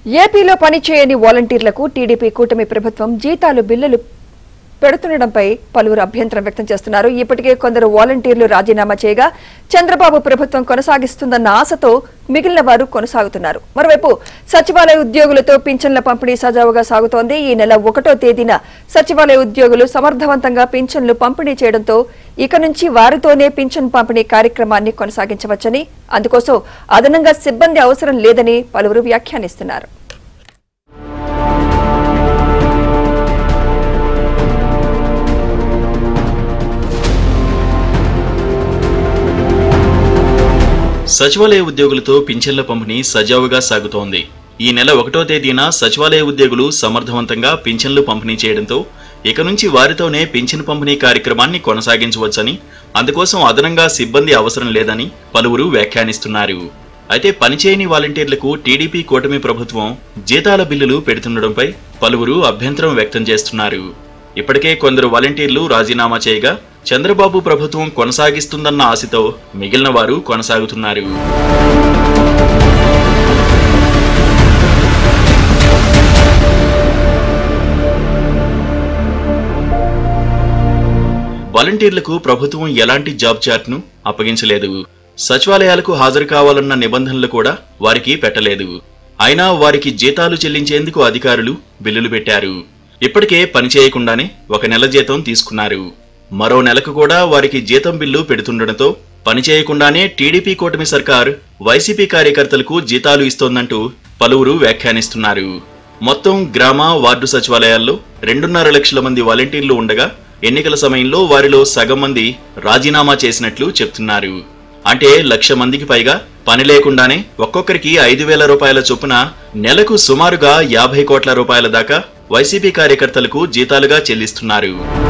ఏపీలో పనిచేయని వాలంటీర్లకు టీడీపీ కూటమి ప్రభుత్వం జీతాలు బిల్లులు పెడుతుండడంపై పలువురు అభ్యంతరం వ్యక్తం చేస్తున్నారు ఇప్పటికే కొందరు వాలంటీర్లు రాజీనామా చేయగా చంద్రబాబు ప్రభుత్వం కొనసాగిస్తుందన్న ఆశతో మిగిలిన వారు కొనసాగుతున్నారు మరోవైపు సచివాలయ ఉద్యోగులతో పింఛన్ల పంపిణీ సజావుగా సాగుతోంది ఈ నెల ఒకటో తేదీన సచివాలయ ఉద్యోగులు సమర్థవంతంగా పింఛన్లు పంపిణీ చేయడంతో ఇక నుంచి వారితోనే పింఛన్ పంపిణీ కార్యక్రమాన్ని కొనసాగించవచ్చని అందుకోసం అదనంగా సిబ్బంది అవసరం లేదని పలువురు వ్యాఖ్యానిస్తున్నారు సచివాలయ ఉద్యోగులతో పింఛన్ల పంపిణీ సజావుగా సాగుతోంది ఈ నెల ఒకటో తేదీన సచివాలయ ఉద్యోగులు సమర్థవంతంగా పింఛన్లు పంపిణీ చేయడంతో ఇక నుంచి వారితోనే పింఛన్ పంపిణీ కార్యక్రమాన్ని కొనసాగించవచ్చని అందుకోసం అదనంగా సిబ్బంది అవసరం లేదని పలువురు వ్యాఖ్యానిస్తున్నారు అయితే పనిచేయని వాలంటీర్లకు టీడీపీ కూటమి ప్రభుత్వం జీతాల బిల్లులు పెడుతుండడంపై పలువురు అభ్యంతరం వ్యక్తం చేస్తున్నారు ఇప్పటికే కొందరు వాలంటీర్లు రాజీనామా చేయగా చంద్రబాబు ప్రభుత్వం కొనసాగిస్తుందన్న ఆశతో మిగిలిన వారు కొనసాగుతున్నారు వాలంటీర్లకు ప్రభుత్వం ఎలాంటి జాబ్ చార్ట్ను అప్పగించలేదు సచివాలయాలకు హాజరు కావాలన్న నిబంధనలు కూడా వారికి పెట్టలేదు అయినా వారికి జీతాలు చెల్లించేందుకు అధికారులు బిల్లులు పెట్టారు ఇప్పటికే పని చేయకుండానే ఒక నెల జీతం తీసుకున్నారు మరో నెలకు కూడా వారికి జీతం బిల్లు పెడుతుండటంతో పని చేయకుండానే టీడీపీ కూటమి సర్కార్ వైసీపీ కార్యకర్తలకు జీతాలు ఇస్తోందంటూ పలువురు వ్యాఖ్యానిస్తున్నారు మొత్తం గ్రామ వార్డు సచివాలయాల్లో రెండున్నర లక్షల మంది వాలంటీర్లు ఉండగా ఎన్నికల సమయంలో వారిలో సగం మంది రాజీనామా చేసినట్లు చెప్తున్నారు అంటే లక్ష మందికి పైగా పని లేకుండానే ఒక్కొక్కరికి ఐదు వేల రూపాయల చొప్పున నెలకు సుమారుగా యాభై కోట్ల రూపాయల దాకా వైసీపీ కార్యకర్తలకు జీతాలుగా చెల్లిస్తున్నారు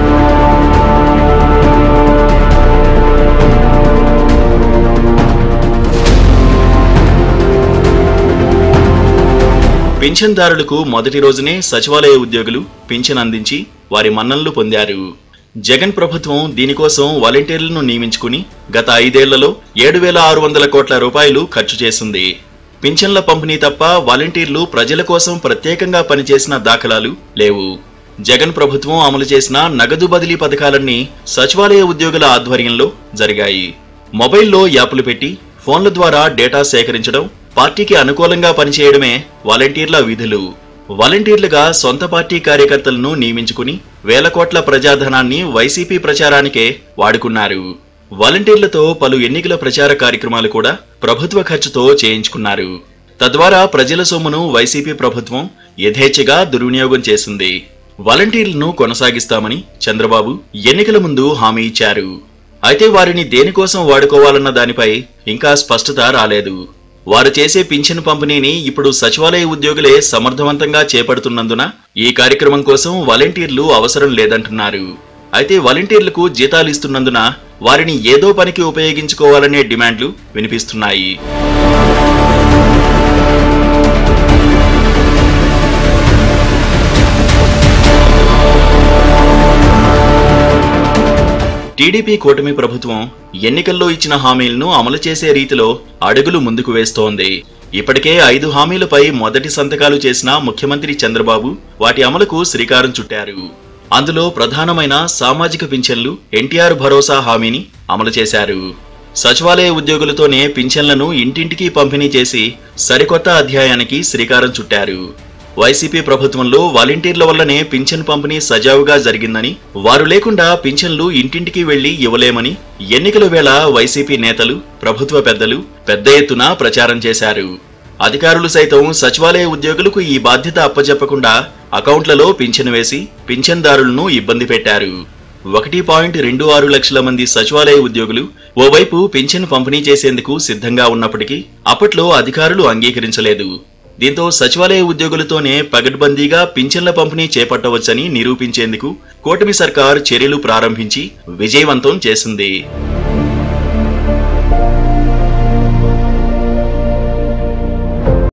పింఛన్దారులకు మొదటి రోజునే సచివాలయ ఉద్యోగులు పింఛన్ అందించి వారి మన్ననలు పొందారు జగన్ ప్రభుత్వం దీనికోసం వాలంటీర్లను నియమించుకుని గత ఐదేళ్లలో ఏడు వేల ఆరు వందల కోట్ల రూపాయలు ఖర్చు చేసింది పింఛన్ల పంపిణీ తప్ప వాలంటీర్లు ప్రజల కోసం ప్రత్యేకంగా పనిచేసిన దాఖలాలు లేవు జగన్ ప్రభుత్వం అమలు చేసిన నగదు బదిలీ పథకాలన్నీ సచివాలయ ఉద్యోగుల ఆధ్వర్యంలో జరిగాయి మొబైల్లో యాప్లు పెట్టి ఫోన్ల ద్వారా డేటా సేకరించడం పార్టీకి అనుకూలంగా పనిచేయడమే వాలంటీర్ల విధులు వాలంటీర్లుగా సొంత పార్టీ కార్యకర్తలను నియమించుకుని వేల కోట్ల ప్రజాధనాన్ని వైసీపీ ప్రచారానికే వాడుకున్నారు వాలంటీర్లతో పలు ఎన్నికల ప్రచార కార్యక్రమాలు కూడా ప్రభుత్వ ఖర్చుతో చేయించుకున్నారు తద్వారా ప్రజల సొమ్మును వైసీపీ ప్రభుత్వం యథేచ్ఛగా దుర్వినియోగం చేసింది వాలంటీర్లను కొనసాగిస్తామని చంద్రబాబు ఎన్నికల ముందు హామీ ఇచ్చారు అయితే వారిని దేనికోసం వాడుకోవాలన్న దానిపై ఇంకా స్పష్టత రాలేదు వారు చేసే పింఛను పంపిణీని ఇప్పుడు సచివాలయ ఉద్యోగులే సమర్థవంతంగా చేపడుతున్నందున ఈ కార్యక్రమం కోసం వాలంటీర్లు అవసరం లేదంటున్నారు అయితే వాలంటీర్లకు జీతాలు ఇస్తున్నందున వారిని ఏదో పనికి ఉపయోగించుకోవాలనే డిమాండ్లు వినిపిస్తున్నాయి టీడీపీ కూటమి ప్రభుత్వం ఎన్నికల్లో ఇచ్చిన హామీలను అమలు చేసే రీతిలో అడుగులు ముందుకు వేస్తోంది ఇప్పటికే ఐదు హామీలపై మొదటి సంతకాలు చేసిన ముఖ్యమంత్రి చంద్రబాబు వాటి అమలుకు శ్రీకారం చుట్టారు అందులో ప్రధానమైన సామాజిక పింఛన్లు ఎన్టీఆర్ భరోసా హామీని అమలు చేశారు సచివాలయ ఉద్యోగులతోనే పింఛన్లను ఇంటింటికి పంపిణీ చేసి సరికొత్త అధ్యాయానికి శ్రీకారం చుట్టారు వైసీపీ ప్రభుత్వంలో వాలంటీర్ల వల్లనే పింఛన్ పంపిణీ సజావుగా జరిగిందని వారు లేకుండా పింఛన్లు ఇంటింటికి వెళ్లి ఇవ్వలేమని ఎన్నికల వేళ వైసీపీ నేతలు ప్రభుత్వ పెద్దలు పెద్ద ఎత్తున ప్రచారం చేశారు అధికారులు సైతం సచివాలయ ఉద్యోగులకు ఈ బాధ్యత అప్పజెప్పకుండా అకౌంట్లలో పింఛను వేసి పింఛన్దారులను ఇబ్బంది పెట్టారు ఒకటి పాయింట్ రెండు ఆరు లక్షల మంది సచివాలయ ఉద్యోగులు ఓవైపు పింఛను పంపిణీ చేసేందుకు సిద్ధంగా ఉన్నప్పటికీ అప్పట్లో అధికారులు అంగీకరించలేదు దీంతో సచివాలయ ఉద్యోగులతోనే పగడ్బందీగా పింఛన్ల పంపిణీ చేపట్టవచ్చని నిరూపించేందుకు కూటమి సర్కార్ చర్యలు ప్రారంభించి విజయవంతం చేసింది